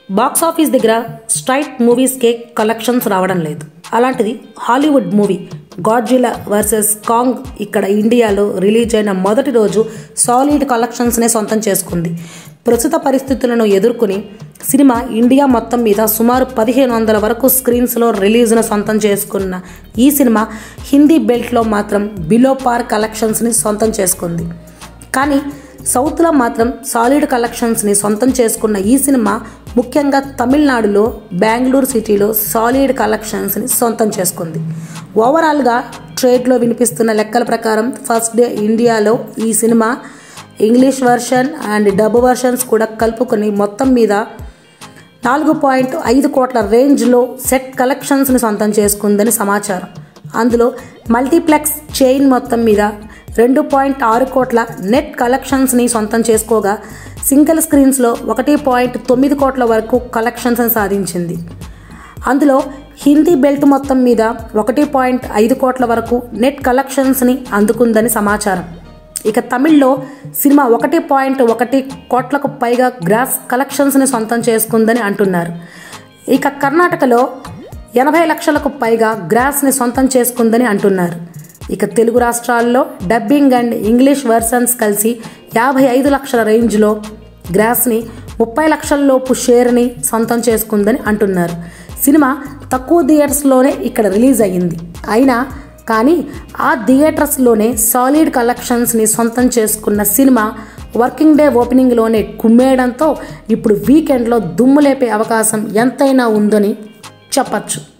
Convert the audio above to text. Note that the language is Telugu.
బాక్స్ ఆఫీస్ దగ్గర స్ట్రైట్ మూవీస్కే కలెక్షన్స్ రావడం లేదు అలాంటిది Hollywood movie Godzilla versus Kong ఇక్కడ ఇండియాలో రిలీజ్ అయిన మొదటి రోజు సాలిడ్ కలెక్షన్స్నే సొంతం చేసుకుంది ప్రస్తుత పరిస్థితులను ఎదుర్కొని సినిమా ఇండియా మొత్తం మీద సుమారు పదిహేను వందల వరకు స్క్రీన్స్లో రిలీజ్ను సొంతం చేసుకున్న ఈ సినిమా హిందీ బెల్ట్లో మాత్రం బిలో పార్ కలెక్షన్స్ని సొంతం చేసుకుంది కానీ సౌత్లో మాత్రం సాలిడ్ కలెక్షన్స్ని సొంతం చేసుకున్న ఈ సినిమా ముఖ్యంగా తమిళనాడులో బెంగళూరు సిటీలో సాలిడ్ కలెక్షన్స్ని సొంతం చేసుకుంది ఓవరాల్గా ట్రేడ్లో వినిపిస్తున్న లెక్కల ప్రకారం ఫస్ట్ డే ఇండియాలో ఈ సినిమా English version and dub versions కూడా కలుపుకొని మొత్తం మీద నాలుగు పాయింట్ ఐదు కోట్ల రేంజ్లో సెట్ కలెక్షన్స్ని సొంతం చేసుకుందని సమాచారం అందులో మల్టీప్లెక్స్ చైన్ మొత్తం మీద రెండు పాయింట్ ఆరు కోట్ల నెట్ కలెక్షన్స్ని సొంతం చేసుకోగా సింగిల్ స్క్రీన్స్లో ఒకటి పాయింట్ తొమ్మిది కోట్ల వరకు కలెక్షన్స్ని సాధించింది అందులో హిందీ బెల్ట్ మొత్తం మీద ఒకటి పాయింట్ ఐదు కోట్ల వరకు నెట్ కలెక్షన్స్ని అందుకుందని సమాచారం ఇక తమిళ్లో సినిమా ఒకటి పాయింట్ ఒకటి కోట్లకు పైగా గ్రాస్ కలెక్షన్స్ని సొంతం చేసుకుందని అంటున్నారు ఇక కర్ణాటకలో ఎనభై లక్షలకు పైగా గ్రాస్ని సొంతం చేసుకుందని అంటున్నారు ఇక తెలుగు రాష్ట్రాల్లో డబ్బింగ్ అండ్ ఇంగ్లీష్ వర్షన్స్ కలిసి యాభై ఐదు లక్షల రేంజ్లో గ్రాస్ని ముప్పై లక్షల లోపు షేర్ని సొంతం చేసుకుందని అంటున్నారు సినిమా తక్కువ థియేటర్స్లోనే ఇక్కడ రిలీజ్ అయ్యింది అయినా కానీ ఆ థియేటర్స్లోనే సాలిడ్ కలెక్షన్స్ని సొంతం చేసుకున్న సినిమా వర్కింగ్ డే ఓపెనింగ్లోనే కుమ్మేయడంతో ఇప్పుడు వీకెండ్లో దుమ్ము లేపే అవకాశం ఎంతైనా ఉందని చెప్పచ్చు